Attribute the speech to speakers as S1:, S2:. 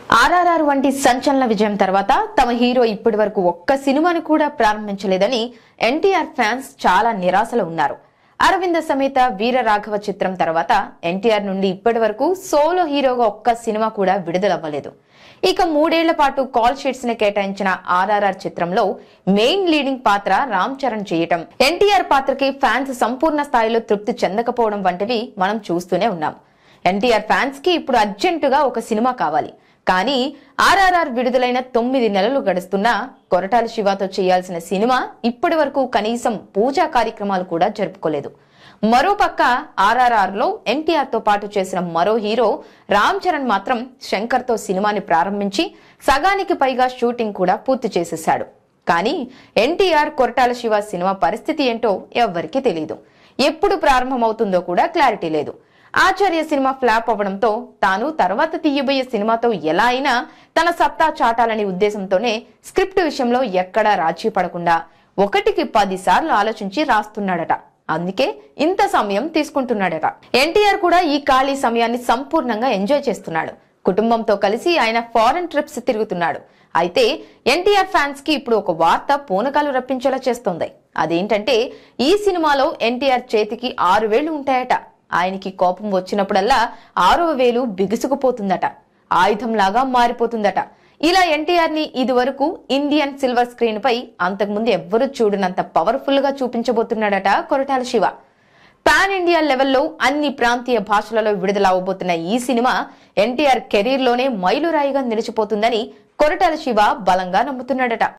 S1: ఆర్ఆర్ఆర్ వంటి సంచలన విజయం తర్వాత తమ హీరో ఇప్పటి వరకు ఒక్క సినిమాను కూడా ప్రారంభించలేదని ఎన్టీఆర్ ఫ్యాన్స్ చాలా నిరాశలో ఉన్నారు అరవింద సమేత వీర రాఘవ చిత్రం తర్వాత ఎన్టీఆర్ నుండి ఇప్పటి వరకు సోలో హీరోగా ఒక్క సినిమా కూడా విడుదలవ్వలేదు ఇక మూడేళ్ల పాటు కాల్ షీట్స్ ని కేటాయించిన ఆర్ఆర్ఆర్ చిత్రంలో మెయిన్ లీడింగ్ పాత్ర రామ్ చరణ్ చేయటం ఎన్టీఆర్ పాత్రకి ఫ్యాన్స్ సంపూర్ణ స్థాయిలో తృప్తి చెందకపోవడం వంటివి మనం చూస్తూనే ఉన్నాం ఎన్టీఆర్ ఫ్యాన్స్ కి ఇప్పుడు అర్జెంటుగా ఒక సినిమా కావాలి కానీ ఆర్ఆర్ఆర్ విడుదలైన తొమ్మిది నెలలు గడుస్తున్నా కొరటాల శివతో చేయాల్సిన సినిమా ఇప్పటి వరకు కనీసం పూజా కార్యక్రమాలు కూడా జరుపుకోలేదు మరోపక్క ఆర్ఆర్ఆర్ లో ఎన్టీఆర్ తో పాటు చేసిన మరో హీరో రామ్ చరణ్ మాత్రం శంకర్ తో సినిమాని ప్రారంభించి సగానికి పైగా షూటింగ్ కూడా పూర్తి చేసేశాడు కానీ ఎన్టీఆర్ కొరటాల శివ సినిమా పరిస్థితి ఏంటో ఎవ్వరికీ తెలియదు ఎప్పుడు ప్రారంభమవుతుందో కూడా క్లారిటీ లేదు ఆచార్య సినిమా ఫ్లాప్ అవ్వడంతో తాను తర్వాత తీయబోయే సినిమాతో ఎలా అయినా తన సత్తా చాటాలనే ఉద్దేశంతోనే స్క్రిప్ట్ విషయంలో ఎక్కడా రాజీ పడకుండా ఒకటికి పది సార్లు ఆలోచించి రాస్తున్నాడట అందుకే ఇంత సమయం తీసుకుంటున్నాడట ఎన్టీఆర్ కూడా ఈ ఖాళీ సమయాన్ని సంపూర్ణంగా ఎంజాయ్ చేస్తున్నాడు కుటుంబంతో కలిసి ఆయన ఫారెన్ ట్రిప్స్ తిరుగుతున్నాడు అయితే ఎన్టీఆర్ ఫ్యాన్స్ కి ఇప్పుడు ఒక వార్త పూనకాలు రప్పించేలా చేస్తోంది అదేంటంటే ఈ సినిమాలో ఎన్టీఆర్ చేతికి ఆరు వేళ్లు ఉంటాయట ఆయనకి కోపం వచ్చినప్పుడల్లా ఆరవ వేలు బిగుసుకుపోతుందట ఆయుధంలాగా మారిపోతుందట ఇలా ఎన్టీఆర్ ని ఇదివరకు ఇండియన్ సిల్వర్ స్క్రీన్ పై అంతకుముందు ఎవ్వరూ చూడనంత పవర్ఫుల్ గా చూపించబోతున్నాడట కొరటాల శివ పాన్ ఇండియా లెవెల్లో అన్ని ప్రాంతీయ భాషలలో విడుదల అవబోతున్న ఈ సినిమా ఎన్టీఆర్ కెరీర్ లోనే మైలురాయిగా నిలిచిపోతుందని కొరటాల శివ బలంగా నమ్ముతున్నాడట